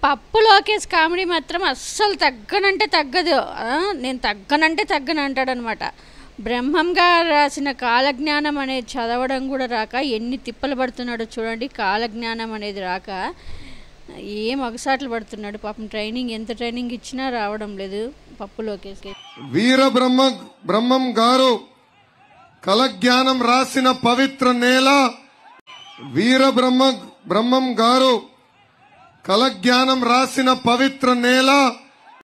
పప్పు లోకేష్ కామెడీ మాత్రం అస్సలు తగ్గనంటే తగ్గదు ఆ, నేను తగ్గనంటే తగ్గను అంటాడనమాట బ్రహ్మం గారు రాసిన కాలజ్ఞానం అనేది చదవడం కూడా రాక ఎన్ని తిప్పలు పడుతున్నాడో చూడండి కాలజ్ఞానం అనేది రాక ఏం అగసాట్లు పడుతున్నాడు పాపం ట్రైనింగ్ ఎంత ట్రైనింగ్ ఇచ్చినా రావడం లేదు పప్పు లోకేష్కి వీర బ్రహ్మ బ్రహ్మం గారు కలజ్ఞానం రాసిన పవిత్ర నేల వీర బ్రహ్మ బ్రహ్మం గారు కలజ్ఞానం రాసిన పవిత్ర నేల